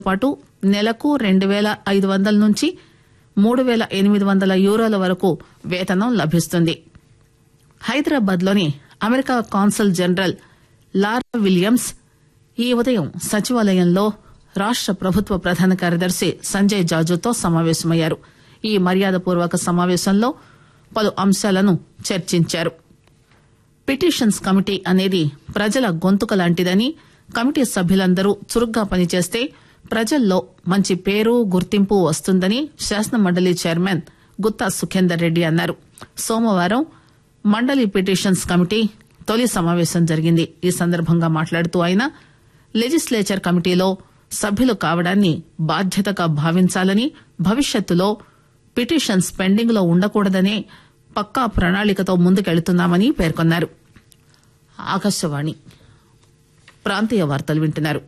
పాటు నెలకు రెండు పేల ఐదు వందల నుంచి మూడు పేల ఎనిమిది వందల యూరోల వరకు వేతనం లభిస్తుంది హైదరాబాద్ లోని America consul general Laura Williams ఈ ఉదయం సచివాలయంలో రాష్ట ప్రభుత్వ ప్రధాన కార్యదర్శి సంజయ్ జాజుతో సమావేశమయ్యారు ఈ మర్యాదపూర్వక సమావేశంలో పలు అంశాలను చర్చించారు పిటిషన్స్ కమిటీ అనేది ప్రజల గొంతుక లాంటిదని కమిటీ సభ్యులందరూ చురుగ్గా పనిచేస్తే ప్రజల్లో మంచి పేరు గుర్తింపు వస్తుందని శాసన మండలి చైర్మన్ గుత్తా సుఖేందర్ రెడ్డి అన్నారు సోమవారం మండలి పిటిషన్స్ కమిటీ తొలి సమావేశం జరిగింది ఈ సందర్భంగా మాట్లాడుతూ ఆయన లెజిస్లేచర్ కమిటీలో సభ్యులు కావడాన్ని బాధ్యతగా భావించాలని భవిష్యత్తులో పిటిషన్స్ పెండింగ్ లో ఉండకూడదనే పక్కా ప్రణాళికతో ముందుకెళ్తున్నామని పేర్కొన్నారు ఆకాశవాణి ప్రాంతీయ వార్తలు వింటున్నారు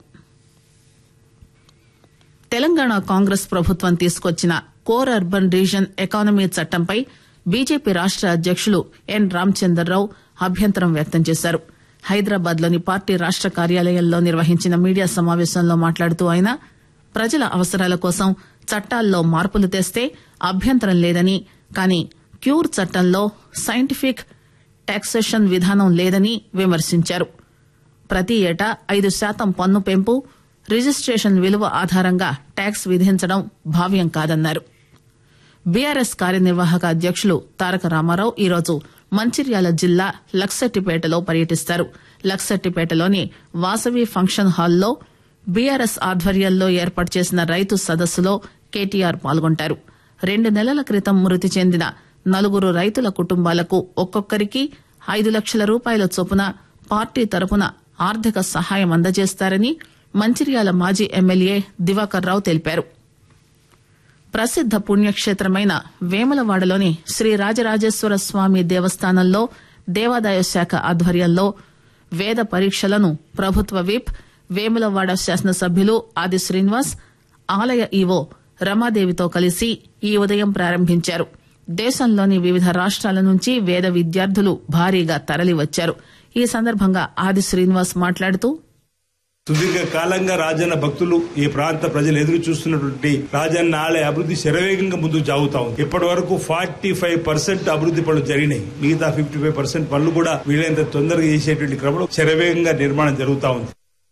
తెలంగాణ కాంగ్రెస్ ప్రభుత్వం తీసుకొచ్చిన కోర్ అర్బన్ రీజన్ ఎకానమీ చట్టంపై బీజేపీ రాష్ట అధ్యకులు ఎన్ రామచందర్రావు అభ్యంతరం వ్యక్తం చేశారు హైదరాబాద్ లోని పార్టీ రాష్ట కార్యాలయంలో నిర్వహించిన మీడియా సమావేశంలో మాట్లాడుతూ ఆయన ప్రజల అవసరాల కోసం చట్టాల్లో మార్పులు తెస్తే అభ్యంతరం లేదని కానీ క్యూర్ చట్టంలో సైంటిఫిక్ టాక్సేషన్ విధానం లేదని విమర్శించారు ప్రతి ఏటా ఐదు శాతం పన్ను పెంపు రిజిస్టేషన్ విలువ ఆధారంగా ట్యాక్స్ విధించడం భావ్యం కాదన్నారు బీఆర్ఎస్ కార్యనిర్వాహక అధ్యకులు తారక రామారావు ఈరోజు మంచిర్యాల జిల్లా లక్సెట్టిపేటలో పర్యటిస్తారు లక్సెట్టిపేటలోని వాసవి ఫంక్షన్ హాల్లో బీఆర్ఎస్ ఆధ్వర్యంలో ఏర్పాటు చేసిన రైతు సదస్సులో కేటీఆర్ పాల్గొంటారు రెండు నెలల క్రితం మృతి చెందిన నలుగురు రైతుల కుటుంబాలకు ఒక్కొక్కరికి ఐదు లక్షల రూపాయల చొప్పున పార్టీ తరపున ఆర్థిక సహాయం అందజేస్తారని మంచిర్యాల మాజీ ఎమ్మెల్యే దివాకర్ రావు తెలిపారు ప్రసిద్ద పుణ్యక్షేత్రమైన వేములవాడలోని శ్రీ రాజరాజేశ్వర స్వామి దేవస్థానంలో దేవాదాయ శాఖ ఆధ్వర్యంలో వేద పరీక్షలను ప్రభుత్వ విప్ వేములవాడ శాసనసభ్యులు ఆది శ్రీనివాస్ ఆలయ ఈవో రమాదేవితో కలిసి ఈ ఉదయం ప్రారంభించారు దేశంలోని వివిధ రాష్ట్రాల నుంచి వేద విద్యార్థులు భారీగా తరలివచ్చారు ఈ సందర్భంగా ఆది శ్రీనివాస్ మాట్లాడుతూ సుదీర్ఘ కాలంగా రాజన్న భక్తులు ఈ ప్రాంత ప్రజలు ఎదురు చూస్తున్నటువంటి రాజన్న ఆలయ అభివృద్ధి శరవేగంగా ముందుకు సాగుతా ఉంది ఇప్పటి వరకు ఫార్టీ ఫైవ్ పర్సెంట్ అభివృద్ధి పనులు జరిగినాయి మిగతా ఫిఫ్టీ ఫైవ్ పర్సెంట్ పనులు కూడా వీలైనంత తొందరగా చేసేటువంటి క్రమంలో శరవేగంగా నిర్మాణం జరుగుతా ఉంది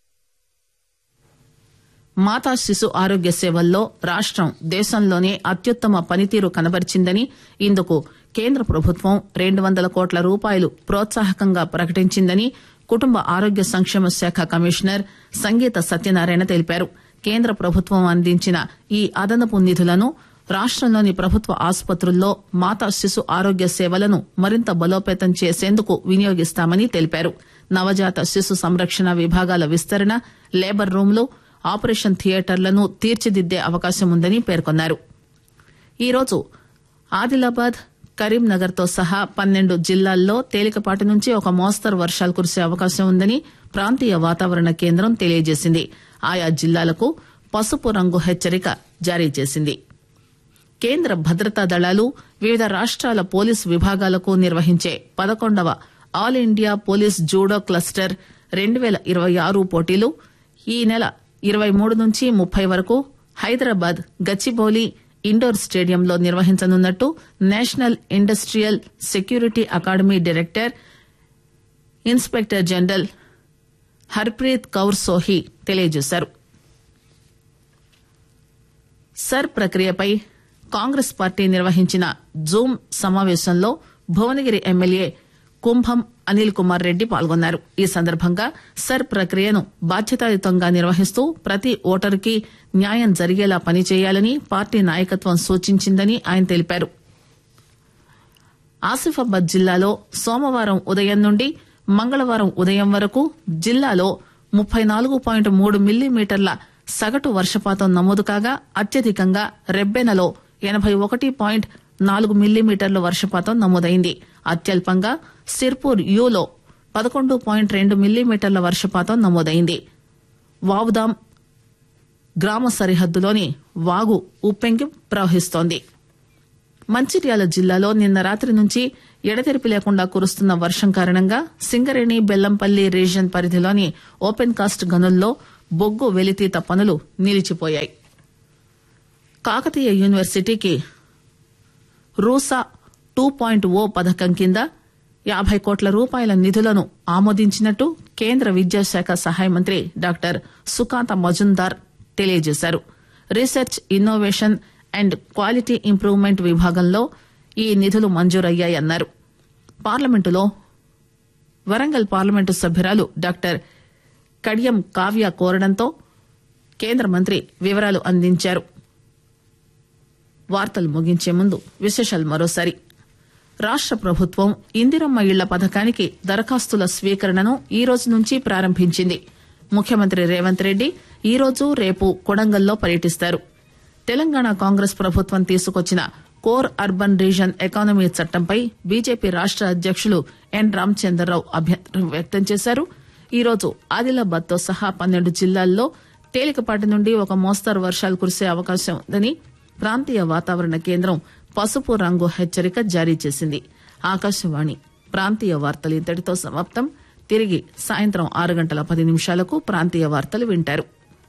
మాతా శిశు ఆరోగ్య సేవల్లో రాష్టం దేశంలోనే అత్యుత్తమ పనితీరు కనబరిచిందని ఇందుకు కేంద్ర ప్రభుత్వం రెండు వందల కోట్ల రూపాయలు ప్రోత్సాహకంగా ప్రకటించిందని కుటుంబ ఆరోగ్య సంక్షేమ శాఖ కమిషనర్ సంగీత సత్యనారాయణ తెలిపారు కేంద్ర ప్రభుత్వం అందించిన ఈ అదనపు నిధులను రాష్టంలోని ప్రభుత్వ ఆసుపత్రుల్లో మాతా శిశు ఆరోగ్య సేవలను మరింత బలోపేతం చేసేందుకు వినియోగిస్తామని తెలిపారు నవజాత శిశు సంరక్షణ విభాగాల విస్తరణ లేబర్ రూంలు ఆపరేషన్ థియేటర్లను తీర్చిదిద్దే అవకాశం ఉందని పేర్కొన్నారు ఈరోజు ఆదిలాబాద్ కరీంనగర్ తో సహా పన్నెండు జిల్లాల్లో తేలికపాటి నుంచి ఒక మోస్తరు వర్షాలు కురిసే అవకాశం ఉందని ప్రాంతీయ వాతావరణ కేంద్రం తెలియజేసింది ఆయా జిల్లాలకు పసుపు రంగు హెచ్చరిక జారీ చేసింది కేంద్ర భద్రతా దళాలు వివిధ రాష్ట్రాల పోలీసు విభాగాలకు నిర్వహించే పదకొండవ all India police judo cluster రెండు పేల ఇరవై ఆరు పోటీలు ఈ నెల ఇరవై మూడు నుంచి ముప్పై వరకు హైదరాబాద్ గచ్చిబౌలి ఇండోర్ స్టేడియంలో నిర్వహించనున్నట్టు national industrial security academy director inspector general Harpreet Kaur Sohi తెలియజేశారు సర్ ప్రక్రియపై కాంగ్రెస్ పార్టీ నిర్వహించిన జూమ్ సమావేశంలో భువనగిరి ఎమ్మెల్యే కుంభం అనిల్ కుమార్ రెడ్డి పాల్గొన్నారు ఈ సందర్భంగా సర్ ప్రక్రియను బాధ్యతాయుతంగా నిర్వహిస్తూ ప్రతి ఓటరుకి న్యాయం జరిగేలా పనిచేయాలని పార్టీ నాయకత్వం సూచించిందని ఆయన తెలిపారు ఆసిఫాబాద్ జిల్లాలో సోమవారం ఉదయం నుండి మంగళవారం ఉదయం వరకు జిల్లాలో ముప్పై నాలుగు పాయింట్ మూడు మిల్లీమీటర్ల సగటు వర్షపాతం నమోదు కాగా అత్యధికంగా రెబ్బెనలో ఎనబై ఒకటి పాయింట్ నాలుగు మిల్లీమీటర్ల వర్షపాతం నమోదైంది అత్యల్పంగా సిర్పూర్ యూలో పదకొండు పాయింట్ రెండు మిల్లీమీటర్ల వర్షపాతం నమోదైంది వావుదాం గ్రామ సరిహద్దులోని వాగు ఉప్పెంగి ప్రవహిస్తోంది మంచిర్యాల జిల్లాలో నిన్న రాత్రి నుంచి ఎడతెరిపి లేకుండా కురుస్తున్న వర్షం కారణంగా సింగరేణి బెల్లంపల్లి రీజియన్ పరిధిలోని ఓపెన్ కాస్ట్ గనుల్లో బొగ్గు వెలితీత పనులు నిలిచిపోయాయి కాకతీయ యూనివర్సిటీకి రూసా టూ పాయింట్ ఓ పథకం కింద యాభై కోట్ల రూపాయల నిధులను ఆమోదించినట్టు కేంద్ర విద్యాశాఖ సహాయ మంత్రి డాక్టర్ సుకాంత మజుందార్ తెలియజేశారు research innovation and quality improvement విభాగంలో ఈ నిధులు మంజూరయ్యాయన్నారు పార్లమెంటులో వరంగల్ పార్లమెంటు సభ్యురాలు డాక్టర్ కడియం కావ్య కోరడంతో కేంద్ర మంత్రి వివరాలు అందించారు వార్తలు ముగించే ముందు విశేషాలు మరోసారి రాష్ట ప్రభుత్వం ఇందిరమ్మ ఇళ్ల పథకానికి దరఖాస్తుల స్వీకరణను ఈ రోజు నుంచి ప్రారంభించింది ముఖ్యమంత్రి రేవంత్ రెడ్డి ఈ రోజు రేపు కొడంగల్లో పర్యటిస్తారు తెలంగాణ కాంగ్రెస్ ప్రభుత్వం తీసుకొచ్చిన కోర్ అర్బన్ రీజన్ ఎకానమీ చట్టంపై బీజేపీ రాష్ట అధ్యకులు ఎన్ రామచంద్రరావు అభ్యంతరం వ్యక్తం చేశారు ఈ రోజు ఆదిలాబాద్ తో సహా పన్నెండు జిల్లాల్లో తేలికపాటి నుండి ఒక మోస్తరు వర్షాలు కురిసే అవకాశం ఉందని ప్రాంతీయ వాతావరణ కేంద్రం పసుపు రంగు హెచ్చరిక జారీ చేసింది ఆకాశవాణి ప్రాంతీయ వార్తలు ఇంతటితో సమాప్తం తిరిగి సాయంత్రం ఆరు గంటల పది నిమిషాలకు ప్రాంతీయ వార్తలు వింటారు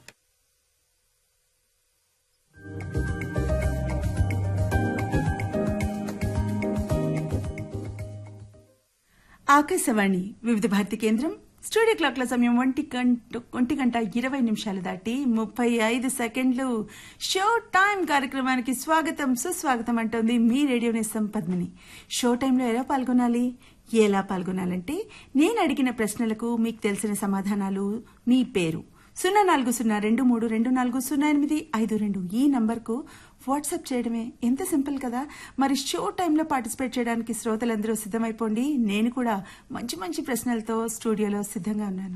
ఆకాశవాణి వివిధ భారతి కేంద్రం స్టూడియో క్లాక్ల సమయం ఒంటి గంట ఒంటి గంట ఇరవై నిమిషాలు దాటి ముప్పై ఐదు సెకండ్లు షో టైం కార్యక్రమానికి స్వాగతం సుస్వాగతం అంటోంది మీ రేడియో నేస్తం పద్మిని షో టైంలో ఎలా పాల్గొనాలి ఎలా పాల్గొనాలంటే నేను అడిగిన ప్రశ్నలకు మీకు తెలిసిన సమాధానాలు మీ పేరు సున్నా నాలుగు సున్నా రెండు మూడు రెండు నాలుగు సున్నా ఎనిమిది ఐదు రెండు ఈ నంబర్కు వాట్సాప్ చేయడమే ఎంత సింపుల్ కదా మరి షో టైంలో పార్టిసిపేట్ చేయడానికి శ్రోతలందరూ సిద్ధమైపోండి నేను కూడా మంచి మంచి ప్రశ్నలతో స్టూడియోలో సిద్ధంగా ఉన్నాను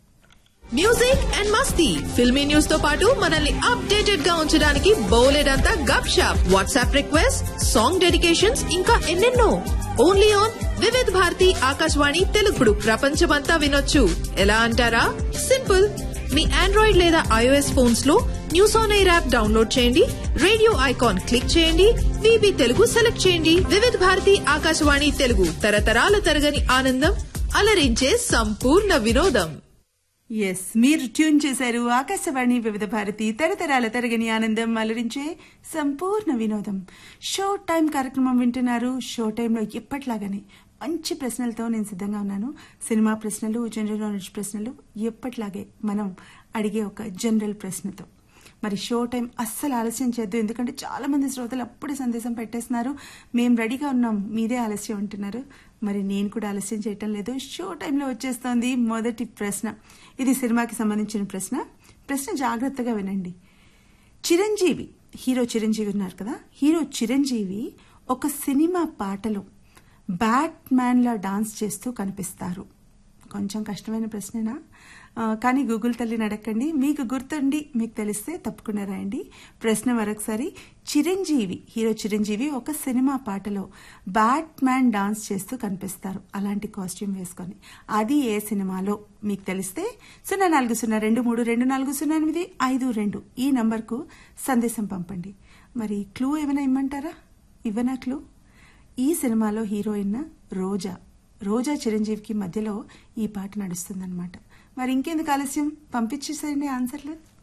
మ్యూజిక్ అండ్ మస్తీ ఫిల్మీ న్యూస్ తో పాటు మనల్ని అప్డేటెడ్ గా ఉంచడానికి బౌలెడ్ అంతా గప్ షాప్ వాట్సాప్ రిక్వెస్ట్ సాంగ్ డెడికేషన్స్ ఇంకా ఎన్నెన్నో ఓన్లీ ఆన్ వివిధ్ భారతి ఆకాశవాణి తెలుగుడు ప్రపంచమంతా వినొచ్చు ఎలా అంటారా సింపుల్ మీ ఆండ్రాయిడ్ లేదా ఐఓఎస్ ఫోన్స్ లో news on air app download చేయండి రేడియో ఐకాన్ క్లిక్ చేయండి విబి తెలుగు సెలెక్ట్ చేయండి వివిధ్ భారతి ఆకాశవాణి తెలుగు తరతరాల తరగని ఆనందం అలరించే సంపూర్ణ వినోదం ఎస్ మీరు ట్యూన్ చేశారు ఆకాశవాణి వివిధ భారతి తరతరాల తరగని ఆనందం అలరించే సంపూర్ణ వినోదం షో టైం కార్యక్రమం వింటున్నారు షో టైంలో ఎప్పట్లాగానే మంచి ప్రశ్నలతో నేను సిద్ధంగా ఉన్నాను సినిమా ప్రశ్నలు జనరల్ నాలెడ్జ్ ప్రశ్నలు ఎప్పట్లాగే మనం అడిగే ఒక జనరల్ ప్రశ్నతో మరి షో టైం అస్సలు ఆలస్యం చేద్దు ఎందుకంటే చాలా మంది శ్రోతలు అప్పుడే సందేశం పెట్టేస్తున్నారు మేము రెడీగా ఉన్నాం మీదే ఆలస్యం అంటున్నారు మరి నేను కూడా ఆలస్యం చేయటం లేదు షో టైంలో వచ్చేస్తోంది మొదటి ప్రశ్న ఇది సినిమాకి సంబంధించిన ప్రశ్న ప్రశ్న జాగ్రత్తగా వినండి చిరంజీవి హీరో చిరంజీవి ఉన్నారు కదా హీరో చిరంజీవి ఒక సినిమా పాటలో బ్యాట్ మ్యాన్లా డాన్స్ చేస్తూ కనిపిస్తారు కొంచెం కష్టమైన ప్రశ్నేనా ఆ, కానీ గూగుల్ తల్లిని అడగండి మీకు గుర్తుండి మీకు తెలిస్తే తప్పకుండా రాయండి ప్రశ్న మరొకసారి చిరంజీవి హీరో చిరంజీవి ఒక సినిమా పాటలో బ్యాట్ మ్యాన్ డాన్స్ చేస్తూ కనిపిస్తారు అలాంటి కాస్ట్యూమ్ వేసుకొని అది ఏ సినిమాలో మీకు తెలిస్తే సున్నా నాలుగు సున్నా రెండు మూడు రెండు నాలుగు సున్నా ఎనిమిది ఐదు రెండు ఈ నంబర్కు సందేశం పంపండి మరి క్లూ ఏమైనా ఇమ్మంటారా ఇవ్వనా క్లూ ఈ సినిమాలో హీరోయిన్ రోజా రోజా చిరంజీవికి మధ్యలో ఈ పాట నడుస్తుందన్నమాట మరి ఇంకెందుకు ఆలస్యం పంపించేసేయండి ఆన్సర్లు